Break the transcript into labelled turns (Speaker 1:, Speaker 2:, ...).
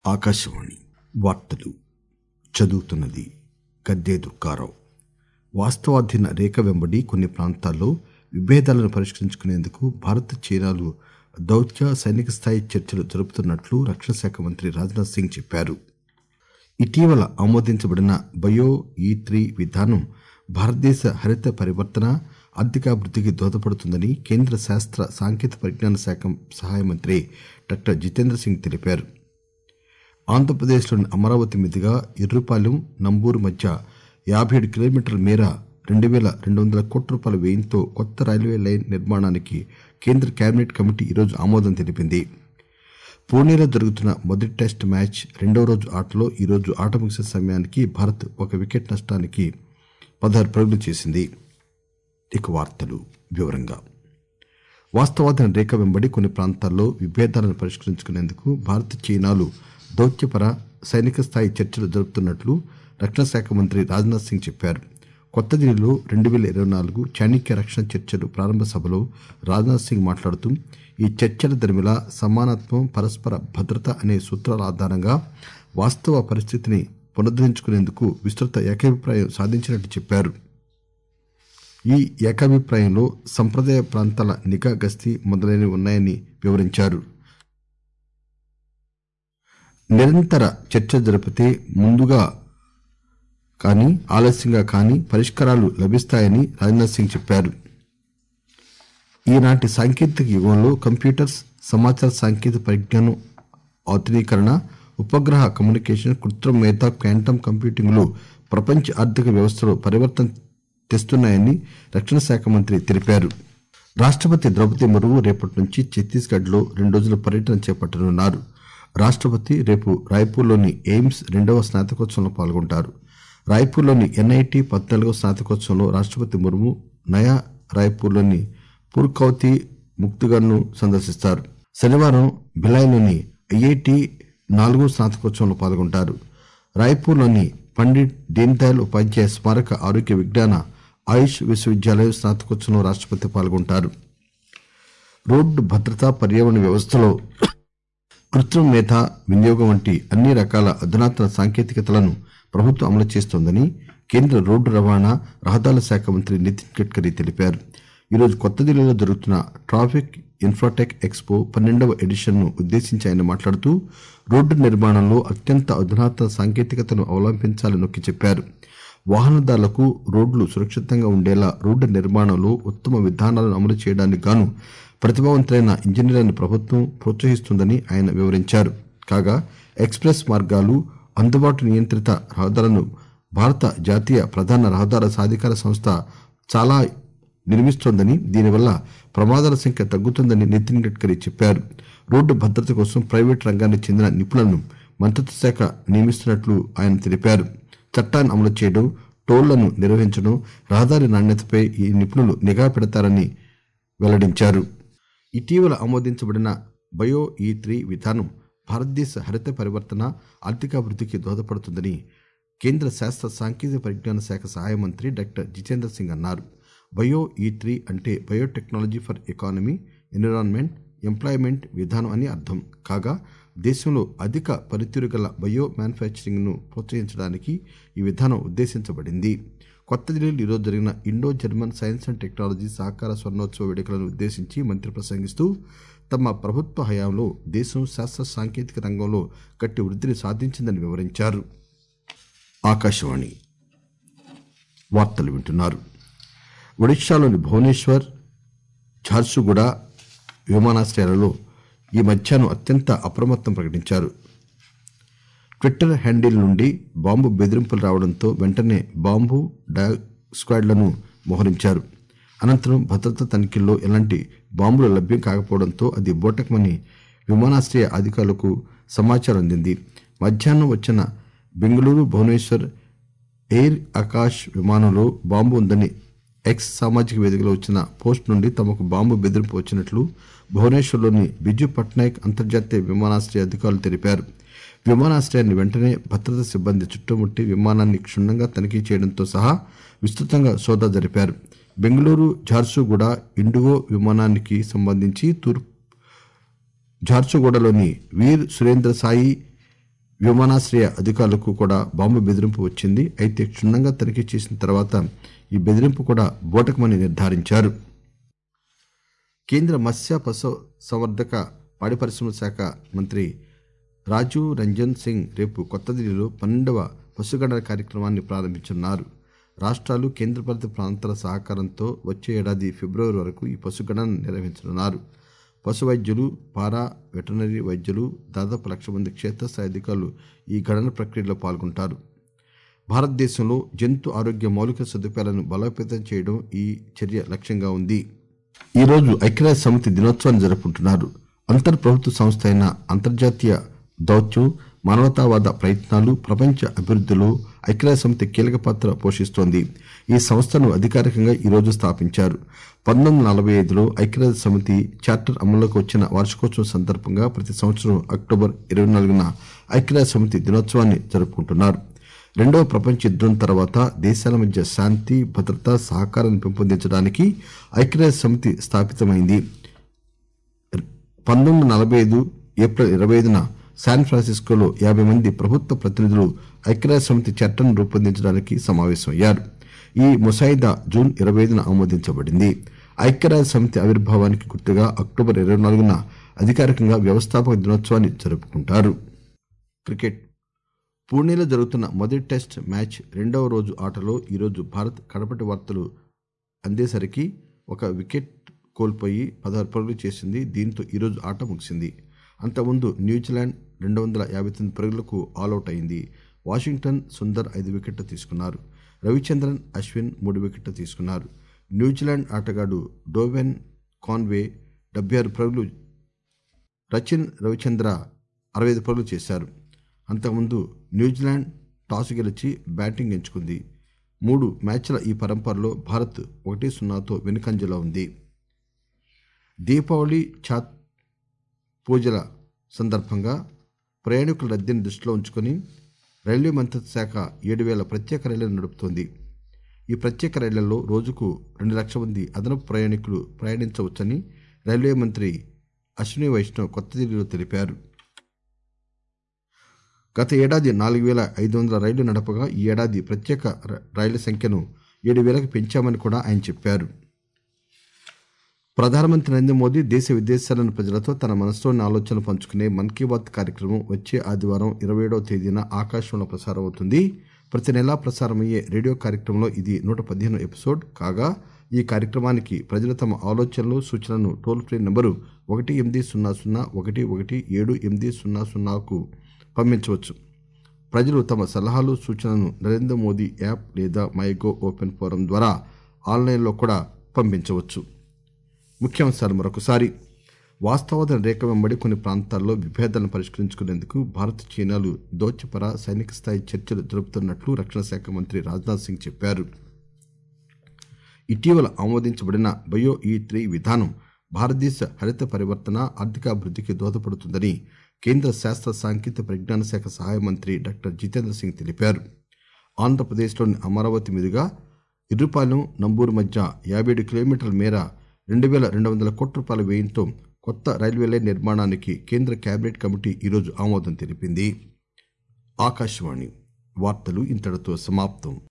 Speaker 1: ఆకాశవాణి వార్తలు చదువుతున్నది గద్దే దుర్గారావు వాస్తవాధీన రేఖ వెంబడి కొన్ని ప్రాంతాల్లో విభేదాలను పరిష్కరించుకునేందుకు భారత్ చైనాలు దౌత్య సైనిక స్థాయి చర్చలు జరుపుతున్నట్లు రక్షణ శాఖ మంత్రి రాజ్నాథ్ సింగ్ చెప్పారు ఇటీవల ఆమోదించబడిన బయో ఈ త్రీ విధానం భారతదేశ హరిత పరివర్తన ఆర్థికాభివృద్ధికి దోహదపడుతుందని కేంద్ర శాస్త్ర సాంకేతిక పరిజ్ఞాన శాఖ సహాయ మంత్రి డాక్టర్ జితేంద్ర సింగ్ తెలిపారు ఆంధ్రప్రదేశ్లోని అమరావతి మీదుగా ఎర్రుపాలెం నంబూరు మధ్య యాభై ఏడు కిలోమీటర్ల మేర రెండు వేల రెండు వందల కోట్ల రూపాయల వ్యయంతో కొత్త రైల్వే లైన్ నిర్మాణానికి కేంద్ర కేబినెట్ కమిటీ ఈరోజు ఆమోదం తెలిపింది పూణేలో జరుగుతున్న మొదటి టెస్ట్ మ్యాచ్ రెండో రోజు ఆటలో ఈరోజు ఆట ముగిసే సమయానికి భారత్ ఒక వికెట్ నష్టానికి పదహారు పరుగులు చేసింది ఇక వార్తలు వివరంగా వాస్తవాధీన రేఖ వెంబడి కొన్ని ప్రాంతాల్లో విభేదాలను పరిష్కరించుకునేందుకు భారత్ చైనాలు దౌత్యపర సైనిక స్థాయి చర్చలు జరుపుతున్నట్లు రక్షణ శాఖ మంత్రి రాజ్నాథ్ సింగ్ చెప్పారు కొత్త ఢిల్లీలో రెండు వేల ఇరవై నాలుగు చాణక్య రక్షణ చర్చలు ప్రారంభ సభలో రాజ్నాథ్ సింగ్ మాట్లాడుతూ ఈ చర్చల దరిమిలా సమానత్వం పరస్పర భద్రత అనే సూత్రాల ఆధారంగా వాస్తవ పరిస్థితిని పునరుద్దరించుకునేందుకు విస్తృత ఏకాభిప్రాయం సాధించినట్లు చెప్పారు ఈ ఏకాభిప్రాయంలో సంప్రదాయ ప్రాంతాల నిఘా గస్తీ మొదలైనవి ఉన్నాయని వివరించారు నిరంతర చర్చ జరిపితే ముందుగా కానీ ఆలస్యంగా కానీ పరిష్కారాలు లభిస్తాయని రాజ్నాథ్ సింగ్ చెప్పారు ఈనాటి సాంకేతిక యుగంలో కంప్యూటర్స్ సమాచార సాంకేతిక పరిజ్ఞానం ఆధునీకరణ ఉపగ్రహ కమ్యూనికేషన్ కృత్రిమ మేధ క్వాంటమ్ కంప్యూటింగ్లు ప్రపంచ ఆర్థిక వ్యవస్థలో పరివర్తన తెస్తున్నాయని రక్షణ శాఖ మంత్రి తెలిపారు రాష్టపతి ద్రౌపది ముర్ము రేపటి నుంచి ఛత్తీస్గఢ్ లో రెండు రోజుల పర్యటన చేపట్టనున్నారు రాష్టపతి రేపు రాయ్పూర్లోని ఎయిమ్స్ రెండవ స్నాతకోత్సవంలో పాల్గొంటారు రాయ్పూర్లోని ఎన్ఐటి పద్నాలుగవ స్నాతకోత్సవంలో రాష్టపతి ముర్ము నయా రాయ్పూర్లోని పూర్కౌతి ముక్తుగన్ను సందర్శిస్తారు శనివారం భిలాయ్లోని ఐఐటి నాలుగో స్నాతకోత్సవంలో పాల్గొంటారు రాయ్పూర్లోని పండిట్ దీన్ దయాళ్ ఉపాధ్యాయ స్మారక ఆరోగ్య విజ్ఞాన ఆయుష్ విశ్వవిద్యాలయం స్నాతకోత్సవంలో రాష్టపతి పాల్గొంటారు రోడ్డు భద్రత పర్యావరణ వ్యవస్థలో కృత్రిమ మేధ వినియోగం వంటి అన్ని రకాల అధునాతన సాంకేతికతలను ప్రభుత్వం అమలు చేస్తోందని కేంద్ర రోడ్డు రవాణా రహదారుల శాఖ మంత్రి నితిన్ గడ్కరీ తెలిపారు ఈరోజు కొత్త ఢిల్లీలో జరుగుతున్న ట్రాఫిక్ ఇన్ఫ్రాటెక్ ఎక్స్పో పన్నెండవ ఎడిషన్ ను ఉద్దేశించి ఆయన మాట్లాడుతూ రోడ్డు నిర్మాణంలో అత్యంత అధునాతన సాంకేతికతను అవలంబించాలని నొక్కి చెప్పారు వాహనదారులకు రోడ్లు సురక్షితంగా ఉండేలా రోడ్డు నిర్మాణంలో ఉత్తమ విధానాలను అమలు చేయడానికి గాను ప్రతిభావంతులైన ఇంజనీర్లను ప్రభుత్వం ప్రోత్సహిస్తుందని ఆయన వివరించారు కాగా ఎక్స్ప్రెస్ మార్గాలు అందుబాటు నియంత్రిత రహదారులను భారత జాతీయ ప్రధాన రహదారుల సాధికార సంస్థ చాలా నిర్మిస్తోందని దీనివల్ల ప్రమాదాల సంఖ్య తగ్గుతుందని నితిన్ గడ్కరీ చెప్పారు రోడ్డు భద్రత కోసం ప్రైవేటు రంగానికి చెందిన నిపుణులను మంత్రిత్వ శాఖ నియమిస్తున్నట్లు ఆయన తెలిపారు చట్టాన్ని అమలు చేయడం టోళ్లను నిర్వహించడం రహదారి నాణ్యతపై ఈ నిపుణులు నిఘా పెడతారని వెల్లడించారు ఇటీవల ఆమోదించబడిన బయో ఈ త్రీ విధానం భారతదేశ హరిత పరివర్తన ఆర్థికాభివృద్ధికి దోహదపడుతుందని కేంద్ర శాస్త్ర సాంకేతిక పరిజ్ఞాన శాఖ సహాయ మంత్రి డాక్టర్ జితేంద్ర సింగ్ అన్నారు బయో ఈ త్రీ అంటే biotechnology for economy environment employment విధానం అని అర్థం కాగా దేశంలో అధిక పనితీరు గల బయో మ్యానుఫ్యాక్చరింగ్ ను ప్రోత్సహించడానికి ఈ విధానం ఉద్దేశించబడింది కొత్త ఢిల్లీలో ఈరోజు జరిగిన Indo German science and technology సహకార స్వర్ణోత్సవ వేడుకలను ఉద్దేశించి మంత్రి ప్రసంగిస్తూ తమ ప్రభుత్వ హయాంలో దేశం శాస్త్ర సాంకేతిక రంగంలో గట్టి వృద్ధిని సాధించిందని వివరించారు ఆకాశవాణి వార్తలు వింటున్నారు ఒడిశాలోని భువనేశ్వర్ ఝార్సుగూడ విమానాశ్రయాలలో ఈ మధ్యాహ్నం అత్యంత అప్రమత్తం ప్రకటించారు ట్విట్టర్ హ్యాండిల్ నుండి బాంబు బెదిరింపులు రావడంతో వెంటనే బాంబు డాగ్ స్క్వాడ్లను మోహరించారు అనంతరం భద్రతా తనిఖీల్లో ఎలాంటి బాంబులు లభ్యం కాకపోవడంతో అది బోటకమని విమానాశ్రయ అధికారులకు సమాచారం అందింది మధ్యాహ్నం వచ్చిన బెంగళూరు భువనేశ్వర్ ఎయిర్ ఆకాష్ విమానంలో బాంబు ఉందని ఎక్స్ సామాజిక వేదికలో వచ్చిన పోస్ట్ నుండి తమకు బాంబు బెదిరింపు వచ్చినట్లు భువనేశ్వర్లోని బిజు పట్నాయక్ అంతర్జాతీయ విమానాశ్రయ అధికారులు తెలిపారు విమానాశ్రయాన్ని వెంటనే భద్రతా సిబ్బంది చుట్టుముట్టి విమానాన్ని క్షుణ్ణంగా తనిఖీ చేయడంతో సహా విస్తృతంగా సోదా జరిపారు బెంగళూరు ఝార్సుగూడ ఇండిగో విమానానికి సంబంధించి తూర్పు ఝార్సుగూడలోని వీర్ సురేంద్ర సాయి విమానాశ్రయ అధికారులకు కూడా బాంబు బెదిరింపు వచ్చింది అయితే క్షుణ్ణంగా తనిఖీ చేసిన తర్వాత ఈ బెదిరింపు కూడా బూటకమని నిర్ధారించారు కేంద్ర మత్స్య పశు సంవర్ధక పాడి పరిశ్రమల శాఖ మంత్రి రాజీవ్ రంజన్ సింగ్ రేపు కొత్త ఢిల్లీలో పన్నెండవ పశుగణన కార్యక్రమాన్ని ప్రారంభించనున్నారు రాష్ట్రాలు కేంద్రపాలిత ప్రాంతాల సహకారంతో వచ్చే ఏడాది ఫిబ్రవరి వరకు ఈ పశుగణన నిర్వహించనున్నారు పశు వైద్యులు పారా వెటనరీ వైద్యులు దాదాపు లక్ష మంది క్షేత్రస్థాయి అధికారులు ఈ గణన ప్రక్రియలో పాల్గొంటారు భారతదేశంలో జంతు ఆరోగ్య మౌలిక సదుపాయాలను బలోపేతం చేయడం ఈ చర్య లక్ష్యంగా ఉంది ఈ రోజు ఐక్యరాజ్య సమితి దినోత్సవాన్ని జరుపుకుంటున్నారు అంతర్ ప్రభుత్వ సంస్థ అయిన అంతర్జాతీయ దౌత్యం మానవతావాద ప్రయత్నాలు ప్రపంచ అభివృద్ధిలో ఐక్యరాజ్య సమితి కీలక పాత్ర పోషిస్తోంది ఈ సంస్థను అధికారికంగా ఈ రోజు స్థాపించారు పంతొమ్మిది వందల నలభై ఐదులో ఐక్యరాజ్య సమితి చార్టర్ అమల్లోకి వచ్చిన వార్షికోత్సవం సందర్భంగా ప్రతి సంవత్సరం అక్టోబర్ ఇరవై నాలుగున ఐక్యరాజ్య సమితి దినోత్సవాన్ని జరుపుకుంటున్నారు రెండవ ప్రపంచ యుద్దం తర్వాత దేశాల మధ్య శాంతి భద్రత సహకారాన్ని పెంపొందించడానికి ఐక్యరాజ్య సమితి స్థాపితమైంది పంతొమ్మిది వందల నలభై ఐదు ఏప్రిల్ ఇరవై ఐదున శాన్ ఫ్రాన్సిస్కోలో యాభై మంది ప్రభుత్వ ప్రతినిధులు ఐక్యరాజ్య సమితి చట్టాన్ని రూపొందించడానికి సమావేశమయ్యారు ఈ ముసాయిదా జూన్ ఇరవై ఐదున ఆమోదించబడింది ఐక్యరాజ్య సమితి ఆవిర్భావానికి గుర్తుగా అక్టోబర్ ఇరవై నాలుగున అధికారికంగా వ్యవస్థాపక దినోత్సవాన్ని జరుపుకుంటారు క్రికెట్ పూణేలో జరుగుతున్న మొదటి టెస్ట్ మ్యాచ్ రెండవ రోజు ఆటలో ఈరోజు భారత్ కడపటి వార్తలు అందేసరికి ఒక వికెట్ కోల్పోయి పదహారు పరుగులు చేసింది దీంతో ఈరోజు ఆట ముగిసింది అంతకుముందు న్యూజిలాండ్ రెండు వందల యాభై తొమ్మిది పరుగులకు ఆల్అవుట్ అయింది వాషింగ్టన్ సుందర్ ఐదు వికెట్లు తీసుకున్నారు రవిచంద్రన్ అశ్విన్ మూడు వికెట్లు తీసుకున్నారు న్యూజిలాండ్ ఆటగాడు డోవెన్ కాన్వే డెబ్బై ఆరు పరుగులు రచిన్ రవిచంద్ర అరవై ఐదు పరుగులు చేశారు అంతకుముందు న్యూజిలాండ్ టాస్ గెలిచి బ్యాటింగ్ ఎంచుకుంది మూడు మ్యాచ్ల ఈ పరంపరలో భారత్ ఒకటి సున్నాతో వెనుకంజలో ఉంది దీపావళి ఛాత్ పూజల సందర్భంగా ప్రయాణికుల రద్దీని దృష్టిలో ఉంచుకొని రైల్వే మంత్రిత్వ శాఖ ఏడు వేల ప్రత్యేక రైళ్లను నడుపుతోంది ఈ ప్రత్యేక రైళ్లలో రోజుకు రెండు లక్షల మంది అదనపు ప్రయాణికులు ప్రయాణించవచ్చని రైల్వే మంత్రి అశ్విని వైష్ణవ్ కొత్త ఢిల్లీలో తెలిపారు గత ఏడాది నాలుగు వేల ఐదు వందల రైళ్లు నడపగా ఈ ఏడాది ప్రత్యేక ర- రైళ్ల సంఖ్యను ఏడు వేలకు పెంచామని కూడా ఆయన చెప్పారు ప్రధానమంత్రి నరేంద్ర మోదీ దేశ విదేశాలను ప్రజలతో తన మనసులోని ఆలోచనలు పంచుకునే మన్ కీ బాత్ కార్యక్రమం వచ్చే ఆదివారం ఇరవై ఏడవ తేదీన ఆకాశంలో ప్రసారం అవుతుంది ప్రతి నెలా ప్రసారమయ్యే రేడియో కార్యక్రమంలో ఇది నూట పదిహేను ఎపిసోడ్ కాగా ఈ కార్యక్రమానికి ప్రజలు తమ ఆలోచనలు సూచనలను టోల్ ఫ్రీ నంబరు ఒకటి ఎనిమిది సున్నా సున్నా ఒకటి ఒకటి ఏడు ఎనిమిది సున్నా సున్నాకు పంపించవచ్చు ప్రజలు తమ సలహాలు సూచనలను నరేంద్ర మోదీ యాప్ లేదా మైగో ఓపెన్ ఫోరం ద్వారా ఆన్లైన్లో కూడా పంపించవచ్చు ముఖ్యాంశాలు మరొకసారి వాస్తవాధన రేఖ వెంబడి కొన్ని ప్రాంతాల్లో విభేదాలను పరిష్కరించుకునేందుకు భారత్ చైనాలు దౌత్యపర సైనిక స్థాయి చర్చలు జరుపుతున్నట్లు రక్షణ శాఖ మంత్రి రాజ్నాథ్ సింగ్ చెప్పారు ఇటీవల ఆమోదించబడిన బయో ఈ త్రీ విధానం భారతదేశ హరిత పరివర్తన ఆర్థికాభివృద్ధికి దోహదపడుతుందని కేంద్ర శాస్త్ర సాంకేతిక పరిజ్ఞాన శాఖ సహాయ మంత్రి డాక్టర్ జితేంద్ర సింగ్ తెలిపారు ఆంధ్రప్రదేశ్లోని అమరావతి మీదుగా ఇరుపాలెం నంబూరు మధ్య యాభై ఏడు కిలోమీటర్ల మేర రెండు వేల రెండు వందల కోట్ల రూపాయల వ్యయంతో కొత్త రైల్వే లైన్ నిర్మాణానికి కేంద్ర కేబినెట్ కమిటీ ఈరోజు ఆమోదం తెలిపింది ఆకాశవాణి వార్తలు ఇంతటితో సమాప్తం